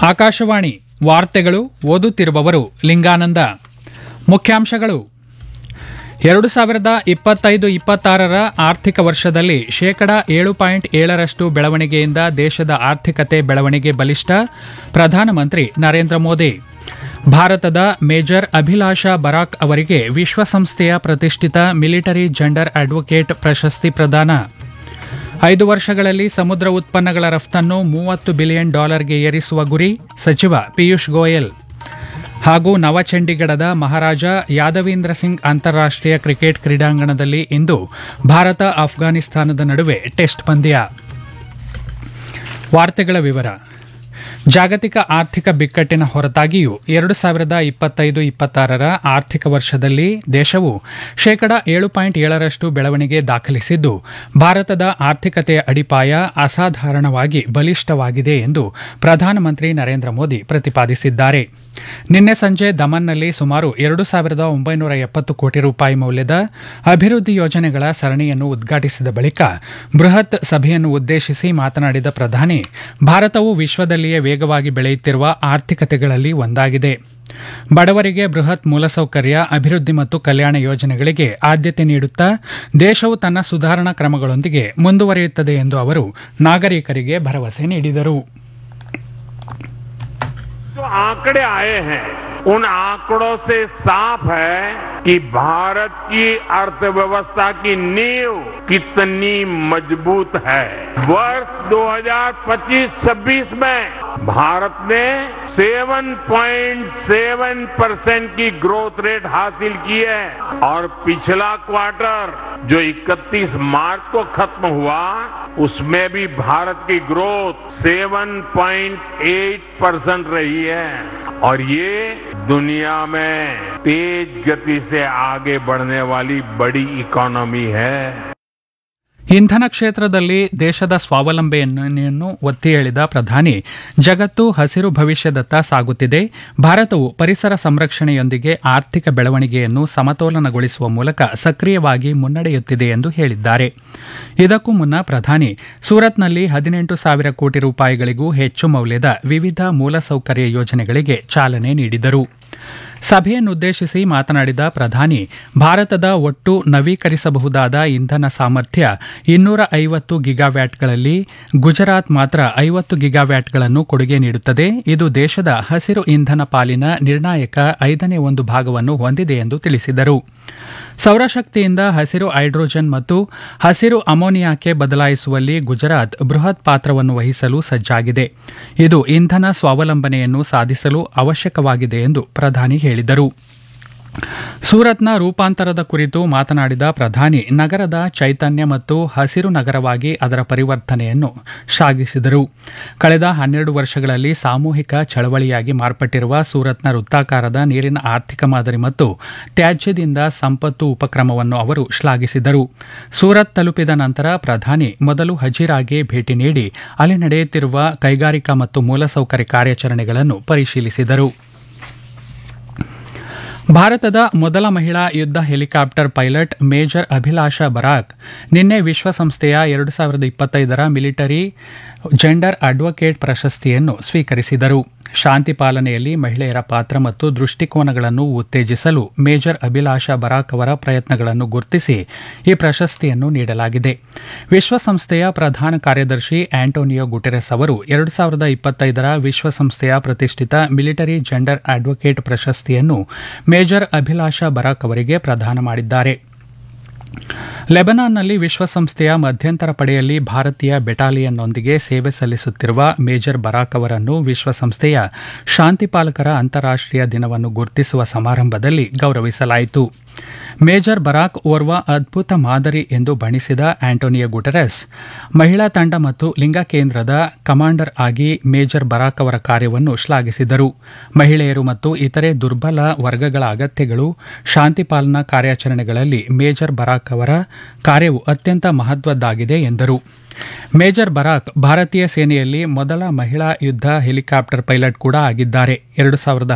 ಆಕಾಶವಾಣಿ ವಾರ್ತೆಗಳು ಓದುತ್ತಿರುವವರು ಲಿಂಗಾನಂದ ಮುಖ್ಯಾಂಶಗಳು ಎರಡು ಸಾವಿರದ ಇಪ್ಪತ್ತೈದು ಇಪ್ಪತ್ತಾರರ ಆರ್ಥಿಕ ವರ್ಷದಲ್ಲಿ ಶೇಕಡ ಏಳು ಪಾಯಿಂಟ್ ಏಳರಷ್ಟು ಬೆಳವಣಿಗೆಯಿಂದ ದೇಶದ ಆರ್ಥಿಕತೆ ಬೆಳವಣಿಗೆ ಬಲಿಷ್ಠ ಪ್ರಧಾನಮಂತ್ರಿ ನರೇಂದ್ರ ಮೋದಿ ಭಾರತದ ಮೇಜರ್ ಅಭಿಲಾಷಾ ಬರಾಕ್ ಅವರಿಗೆ ವಿಶ್ವಸಂಸ್ಥೆಯ ಪ್ರತಿಷ್ಠಿತ ಮಿಲಿಟರಿ ಜೆಂಡರ್ ಅಡ್ವೊಕೇಟ್ ಪ್ರಶಸ್ತಿ ಪ್ರದಾನ ಐದು ವರ್ಷಗಳಲ್ಲಿ ಸಮುದ್ರ ಉತ್ಪನ್ನಗಳ ರಫ್ತನ್ನು ಮೂವತ್ತು ಬಿಲಿಯನ್ ಡಾಲರ್ಗೆ ಏರಿಸುವ ಗುರಿ ಸಚಿವ ಪಿಯೂಷ್ ಗೋಯಲ್ ಹಾಗೂ ನವಚಂಡೀಗಢದ ಮಹಾರಾಜ ಯಾದವೀಂದ್ರ ಸಿಂಗ್ ಅಂತಾರಾಷ್ಟೀಯ ಕ್ರಿಕೆಟ್ ಕ್ರೀಡಾಂಗಣದಲ್ಲಿ ಇಂದು ಭಾರತ ಆಫ್ಘಾನಿಸ್ತಾನದ ನಡುವೆ ಟೆಸ್ಟ್ ಪಂದ್ಯ ವಾರ್ತೆಗಳ ವಿವರ ಜಾಗತಿಕ ಆರ್ಥಿಕ ಬಿಕ್ಕಟ್ಟಿನ ಹೊರತಾಗಿಯೂ ಎರಡು ಸಾವಿರದ ಇಪ್ಪತ್ತೈದು ಇಪ್ಪತ್ತಾರರ ಆರ್ಥಿಕ ವರ್ಷದಲ್ಲಿ ದೇಶವು ಶೇಕಡ ಏಳು ಪಾಯಿಂಟ್ ಏಳರಷ್ಟು ಬೆಳವಣಿಗೆ ದಾಖಲಿಸಿದ್ದು ಭಾರತದ ಆರ್ಥಿಕತೆಯ ಅಡಿಪಾಯ ಅಸಾಧಾರಣವಾಗಿ ಬಲಿಷ್ಠವಾಗಿದೆ ಎಂದು ಪ್ರಧಾನಮಂತ್ರಿ ನರೇಂದ್ರ ಮೋದಿ ಪ್ರತಿಪಾದಿಸಿದ್ದಾರೆ ನಿನ್ನೆ ಸಂಜೆ ದಮನ್ನಲ್ಲಿ ಸುಮಾರು ಎರಡು ಸಾವಿರದ ಒಂಬೈನೂರ ಎಪ್ಪತ್ತು ಕೋಟಿ ರೂಪಾಯಿ ಮೌಲ್ಯದ ಅಭಿವೃದ್ಧಿ ಯೋಜನೆಗಳ ಸರಣಿಯನ್ನು ಉದ್ಘಾಟಿಸಿದ ಬಳಿಕ ಬೃಹತ್ ಸಭೆಯನ್ನು ಉದ್ದೇಶಿಸಿ ಮಾತನಾಡಿದ ಪ್ರಧಾನಿ ಭಾರತವು ವಿಶ್ವದಲ್ಲಿಯೇ ವೇಗವಾಗಿ ಬೆಳೆಯುತ್ತಿರುವ ಆರ್ಥಿಕತೆಗಳಲ್ಲಿ ಒಂದಾಗಿದೆ ಬಡವರಿಗೆ ಬೃಹತ್ ಮೂಲಸೌಕರ್ಯ ಅಭಿವೃದ್ಧಿ ಮತ್ತು ಕಲ್ಯಾಣ ಯೋಜನೆಗಳಿಗೆ ಆದ್ಯತೆ ನೀಡುತ್ತಾ ದೇಶವು ತನ್ನ ಸುಧಾರಣಾ ಕ್ರಮಗಳೊಂದಿಗೆ ಮುಂದುವರಿಯುತ್ತದೆ ಎಂದು ಅವರು ನಾಗರಿಕರಿಗೆ ಭರವಸೆ ನೀಡಿದರು जो आंकड़े आए हैं उन आंकड़ों से साफ है कि भारत की अर्थव्यवस्था की नींव कितनी मजबूत है वर्ष 2025-26 में भारत ने 7.7 परसेंट की ग्रोथ रेट हासिल की है और पिछला क्वार्टर जो 31 मार्च को खत्म हुआ उसमें भी भारत की ग्रोथ 7.8 परसेंट रही है और ये दुनिया में तेज गति से आगे बढ़ने वाली बड़ी इकोनॉमी है ಇಂಧನ ಕ್ಷೇತ್ರದಲ್ಲಿ ದೇಶದ ಸ್ವಾವಲಂಬನೆಯನ್ನು ಒತ್ತಿ ಹೇಳಿದ ಪ್ರಧಾನಿ ಜಗತ್ತು ಹಸಿರು ಭವಿಷ್ಯದತ್ತ ಸಾಗುತ್ತಿದೆ ಭಾರತವು ಪರಿಸರ ಸಂರಕ್ಷಣೆಯೊಂದಿಗೆ ಆರ್ಥಿಕ ಬೆಳವಣಿಗೆಯನ್ನು ಸಮತೋಲನಗೊಳಿಸುವ ಮೂಲಕ ಸಕ್ರಿಯವಾಗಿ ಮುನ್ನಡೆಯುತ್ತಿದೆ ಎಂದು ಹೇಳಿದ್ದಾರೆ ಇದಕ್ಕೂ ಮುನ್ನ ಪ್ರಧಾನಿ ಸೂರತ್ನಲ್ಲಿ ಹದಿನೆಂಟು ಸಾವಿರ ಕೋಟಿ ರೂಪಾಯಿಗಳಿಗೂ ಹೆಚ್ಚು ಮೌಲ್ಯದ ವಿವಿಧ ಮೂಲಸೌಕರ್ಯ ಯೋಜನೆಗಳಿಗೆ ಚಾಲನೆ ನೀಡಿದರು ಸಭೆಯನ್ನುದ್ದೇಶಿಸಿ ಮಾತನಾಡಿದ ಪ್ರಧಾನಿ ಭಾರತದ ಒಟ್ಟು ನವೀಕರಿಸಬಹುದಾದ ಇಂಧನ ಸಾಮರ್ಥ್ಯ ಇನ್ನೂರ ಐವತ್ತು ಗಿಗಾವ್ಯಾಟ್ಗಳಲ್ಲಿ ಗುಜರಾತ್ ಮಾತ್ರ ಐವತ್ತು ಗಿಗಾವ್ಯಾಟ್ಗಳನ್ನು ಕೊಡುಗೆ ನೀಡುತ್ತದೆ ಇದು ದೇಶದ ಹಸಿರು ಇಂಧನ ಪಾಲಿನ ನಿರ್ಣಾಯಕ ಐದನೇ ಒಂದು ಭಾಗವನ್ನು ಹೊಂದಿದೆ ಎಂದು ತಿಳಿಸಿದರು ಸೌರಶಕ್ತಿಯಿಂದ ಹಸಿರು ಹೈಡ್ರೋಜನ್ ಮತ್ತು ಹಸಿರು ಅಮೋನಿಯಾಕ್ಕೆ ಬದಲಾಯಿಸುವಲ್ಲಿ ಗುಜರಾತ್ ಬೃಹತ್ ಪಾತ್ರವನ್ನು ವಹಿಸಲು ಸಜ್ಜಾಗಿದೆ ಇದು ಇಂಧನ ಸ್ವಾವಲಂಬನೆಯನ್ನು ಸಾಧಿಸಲು ಅವಶ್ಯಕವಾಗಿದೆ ಎಂದು ಪ್ರಧಾನಿ ಹೇಳಿದರು ಸೂರತ್ನ ರೂಪಾಂತರದ ಕುರಿತು ಮಾತನಾಡಿದ ಪ್ರಧಾನಿ ನಗರದ ಚೈತನ್ಯ ಮತ್ತು ಹಸಿರು ನಗರವಾಗಿ ಅದರ ಪರಿವರ್ತನೆಯನ್ನು ಶ್ಲಾಘಿಸಿದರು ಕಳೆದ ಹನ್ನೆರಡು ವರ್ಷಗಳಲ್ಲಿ ಸಾಮೂಹಿಕ ಚಳವಳಿಯಾಗಿ ಮಾರ್ಪಟ್ಟಿರುವ ಸೂರತ್ನ ವೃತ್ತಾಕಾರದ ನೀರಿನ ಆರ್ಥಿಕ ಮಾದರಿ ಮತ್ತು ತ್ಯಾಜ್ಯದಿಂದ ಸಂಪತ್ತು ಉಪಕ್ರಮವನ್ನು ಅವರು ಶ್ಲಾಘಿಸಿದರು ಸೂರತ್ ತಲುಪಿದ ನಂತರ ಪ್ರಧಾನಿ ಮೊದಲು ಹಜೀರಾಗೆ ಭೇಟಿ ನೀಡಿ ಅಲ್ಲಿ ನಡೆಯುತ್ತಿರುವ ಕೈಗಾರಿಕಾ ಮತ್ತು ಮೂಲಸೌಕರ್ಯ ಕಾರ್ಯಾಚರಣೆಗಳನ್ನು ಪರಿಶೀಲಿಸಿದರು ಭಾರತದ ಮೊದಲ ಮಹಿಳಾ ಯುದ್ಧ helicopter pilot major Abhilasha Barak ನಿನ್ನೆ ವಿಶ್ವಸಂಸ್ಥೆಯ ಎರಡು ಸಾವಿರದ ಇಪ್ಪತ್ತೈದರ ಮಿಲಿಟರಿ ಜೆಂಡರ್ ಅಡ್ವೊಕೇಟ್ ಪ್ರಶಸ್ತಿಯನ್ನು ಸ್ವೀಕರಿಸಿದರು ಶಾಂತಿ ಪಾಲನೆಯಲ್ಲಿ ಮಹಿಳೆಯರ ಪಾತ್ರ ಮತ್ತು ದೃಷ್ಟಿಕೋನಗಳನ್ನು ಉತ್ತೇಜಿಸಲು ಮೇಜರ್ ಅಭಿಲಾಷಾ ಬರಾಕ್ ಅವರ ಪ್ರಯತ್ನಗಳನ್ನು ಗುರುತಿಸಿ ಈ ಪ್ರಶಸ್ತಿಯನ್ನು ನೀಡಲಾಗಿದೆ ವಿಶ್ವಸಂಸ್ಥೆಯ ಪ್ರಧಾನ ಕಾರ್ಯದರ್ಶಿ ಆಂಟೋನಿಯೋ ಗುಟೆರೆಸ್ ಅವರು ಎರಡು ಸಾವಿರದ ಇಪ್ಪತ್ತೈದರ ವಿಶ್ವಸಂಸ್ಥೆಯ ಪ್ರತಿಷ್ಠಿತ ಮಿಲಿಟರಿ ಜೆಂಡರ್ ಅಡ್ವೊಕೇಟ್ ಪ್ರಶಸ್ತಿಯನ್ನು ಮೇಜರ್ ಅಭಿಲಾಷಾ ಬರಾಕ್ ಅವರಿಗೆ ಪ್ರದಾನ ಮಾಡಿದ್ದಾರೆ ಲೆಬನಾನ್ನಲ್ಲಿ ವಿಶ್ವಸಂಸ್ಥೆಯ ಮಧ್ಯಂತರ ಪಡೆಯಲ್ಲಿ ಭಾರತೀಯ ಬೆಟಾಲಿಯನ್ನೊಂದಿಗೆ ಸೇವೆ ಸಲ್ಲಿಸುತ್ತಿರುವ ಮೇಜರ್ ಬರಾಕ್ ಅವರನ್ನು ವಿಶ್ವಸಂಸ್ಥೆಯ ಶಾಂತಿಪಾಲಕರ ಅಂತಾರಾಷ್ಟೀಯ ದಿನವನ್ನು ಗುರುತಿಸುವ ಸಮಾರಂಭದಲ್ಲಿ ಗೌರವಿಸಲಾಯಿತು ಮೇಜರ್ ಬರಾಕ್ ಓರ್ವ ಅದ್ಭುತ ಮಾದರಿ ಎಂದು ಬಣಿಸಿದ ಆಂಟೋನಿಯೋ ಗುಟೆರೆಸ್ ಮಹಿಳಾ ತಂಡ ಮತ್ತು ಲಿಂಗ ಕೇಂದ್ರದ ಕಮಾಂಡರ್ ಆಗಿ ಮೇಜರ್ ಬರಾಕ್ ಅವರ ಕಾರ್ಯವನ್ನು ಶ್ಲಾಘಿಸಿದರು ಮಹಿಳೆಯರು ಮತ್ತು ಇತರೆ ದುರ್ಬಲ ವರ್ಗಗಳ ಅಗತ್ಯಗಳು ಶಾಂತಿ ಪಾಲನಾ ಕಾರ್ಯಾಚರಣೆಗಳಲ್ಲಿ ಮೇಜರ್ ಬರಾಕ್ ಅವರ ಕಾರ್ಯವು ಅತ್ಯಂತ ಮಹತ್ವದ್ದಾಗಿದೆ ಎಂದರು ಮೇಜರ್ ಬರಾಕ್ ಭಾರತೀಯ ಸೇನೆಯಲ್ಲಿ ಮೊದಲ ಮಹಿಳಾ ಯುದ್ಧ ಹೆಲಿಕಾಪ್ಟರ್ ಪೈಲಟ್ ಕೂಡ ಆಗಿದ್ದಾರೆ ಎರಡು ಸಾವಿರದ